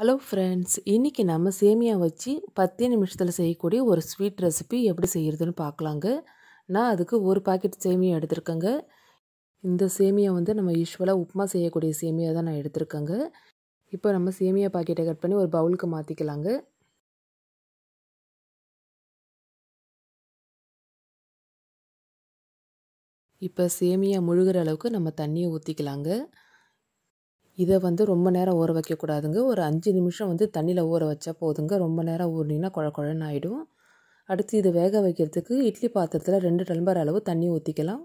hello friends இன்றைக்கி நம்ம சேமியா வச்சு பத்தே நிமிஷத்தில் செய்யக்கூடிய ஒரு ஸ்வீட் ரெசிபி எப்படி செய்கிறதுன்னு பார்க்கலாங்க நான் அதுக்கு ஒரு பாக்கெட் சேமியா எடுத்திருக்கேங்க இந்த சேமியா வந்து நம்ம யூஸ்வலாக உப்புமா செய்யக்கூடிய சேமியா தான் நான் எடுத்திருக்கேங்க இப்போ நம்ம சேமியா பாக்கெட்டை கட் பண்ணி ஒரு பவுலுக்கு மாற்றிக்கலாங்க இப்போ சேமியா முழுகிற அளவுக்கு நம்ம தண்ணியை ஊற்றிக்கலாங்க இதை வந்து ரொம்ப நேரம் ஊற வைக்கக்கூடாதுங்க ஒரு அஞ்சு நிமிஷம் வந்து தண்ணியில் ஊற வச்சா போதுங்க ரொம்ப நேரம் ஊறினீங்கன்னா குழ குழன்னு ஆகிடும் அடுத்து இதை வேக வைக்கிறதுக்கு இட்லி பாத்திரத்தில் ரெண்டு டம்ளர் அளவு தண்ணி ஊற்றிக்கலாம்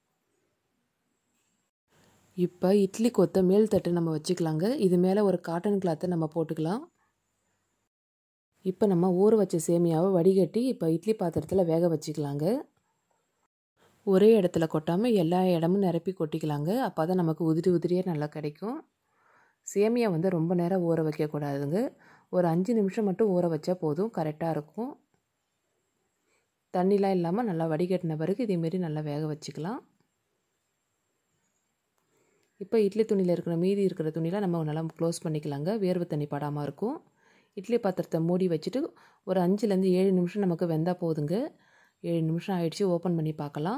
இப்போ இட்லி கொத்த மேல் தட்டு நம்ம வச்சுக்கலாங்க இது மேலே ஒரு காட்டன் கிளாத்தை நம்ம போட்டுக்கலாம் இப்போ நம்ம ஊற வச்ச சேமியாவை வடிகட்டி இப்போ இட்லி பாத்திரத்தில் வேக வச்சுக்கலாங்க ஒரே இடத்துல கொட்டாமல் எல்லா இடமும் நிரப்பி கொட்டிக்கலாங்க அப்போ தான் நமக்கு உதிரி உதிரியாக நல்லா கிடைக்கும் சேமியா வந்து ரொம்ப நேரம் ஊற வைக்கக்கூடாதுங்க ஒரு அஞ்சு நிமிஷம் மட்டும் ஊற வச்சா போதும் கரெக்டாக இருக்கும் தண்ணிலாம் இல்லாமல் நல்லா வடிகட்டின பிறகு இதேமாரி நல்லா வேக வச்சுக்கலாம் இப்போ இட்லி துணியில் இருக்கிற மீதி இருக்கிற துணியெலாம் நம்ம நல்லா க்ளோஸ் பண்ணிக்கலாங்க வேர்வை தண்ணி படாமல் இருக்கும் இட்லி பாத்திரத்தை மூடி வச்சுட்டு ஒரு அஞ்சுலேருந்து ஏழு நிமிஷம் நமக்கு வெந்தால் போதுங்க ஏழு நிமிஷம் ஆயிடுச்சு ஓப்பன் பண்ணி பார்க்கலாம்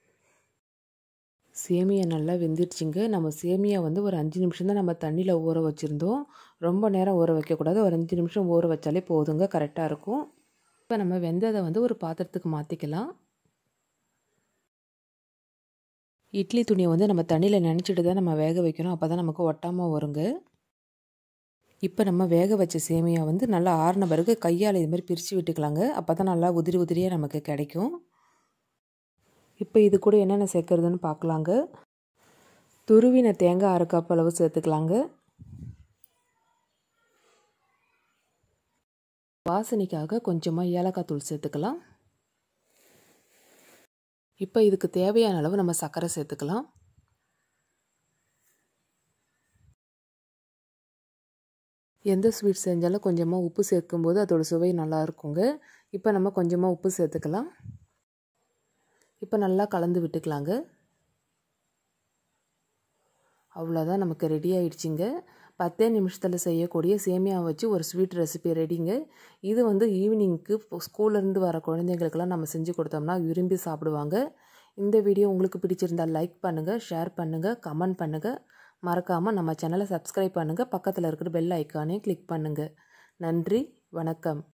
சேமியா நல்லா வெந்துடுச்சுங்க நம்ம சேமியா வந்து ஒரு அஞ்சு நிமிஷம் தான் நம்ம தண்ணியில் ஊற வச்சுருந்தோம் ரொம்ப நேரம் ஊற வைக்கக்கூடாது ஒரு அஞ்சு நிமிஷம் ஊற வச்சாலே போதுங்க கரெக்டாக இருக்கும் இப்போ நம்ம வெந்ததை வந்து ஒரு பாத்திரத்துக்கு மாற்றிக்கலாம் இட்லி துணியை வந்து நம்ம தண்ணியில் நினச்சிட்டு தான் நம்ம வேக வைக்கணும் அப்போ தான் நமக்கு ஒட்டாமல் வருங்க இப்போ நம்ம வேக வச்ச சேமியா வந்து நல்லா ஆறின பிறகு கையால் இது மாதிரி பிரித்து விட்டுக்கலாங்க அப்போ தான் நல்லா உதிரி உதிரியாக நமக்கு கிடைக்கும் இப்போ இது கூட என்னென்ன சேர்க்குறதுன்னு பார்க்கலாங்க துருவின தேங்காய் அரை கப் அளவு சேர்த்துக்கலாங்க வாசனைக்காக கொஞ்சமாக ஏலக்காய் தூள் சேர்த்துக்கலாம் இப்போ இதுக்கு தேவையான அளவு நம்ம சர்க்கரை சேர்த்துக்கலாம் எந்த ஸ்வீட் செஞ்சாலும் கொஞ்சமாக உப்பு சேர்க்கும்போது அதோட சுவை நல்லா இருக்குங்க இப்போ நம்ம கொஞ்சமாக உப்பு சேர்த்துக்கலாம் இப்போ நல்லா கலந்து விட்டுக்கலாங்க அவ்வளோதான் நமக்கு ரெடி ஆயிடுச்சுங்க பத்தே நிமிஷத்தில் செய்யக்கூடிய சேமியா வச்சு ஒரு ஸ்வீட் ரெசிபி ரெடிங்க இது வந்து ஈவினிங்க்கு ஸ்கூல்லேருந்து வர குழந்தைங்களுக்கெல்லாம் நம்ம செஞ்சு கொடுத்தோம்னா விரும்பி சாப்பிடுவாங்க இந்த வீடியோ உங்களுக்கு பிடிச்சிருந்தால் லைக் பண்ணுங்கள் ஷேர் பண்ணுங்கள் கமெண்ட் பண்ணுங்கள் மறக்காமல் நம்ம சேனலை சப்ஸ்கிரைப் பண்ணுங்கள் பக்கத்தில் இருக்கிற பெல் ஐக்கானே கிளிக் பண்ணுங்கள் நன்றி வணக்கம்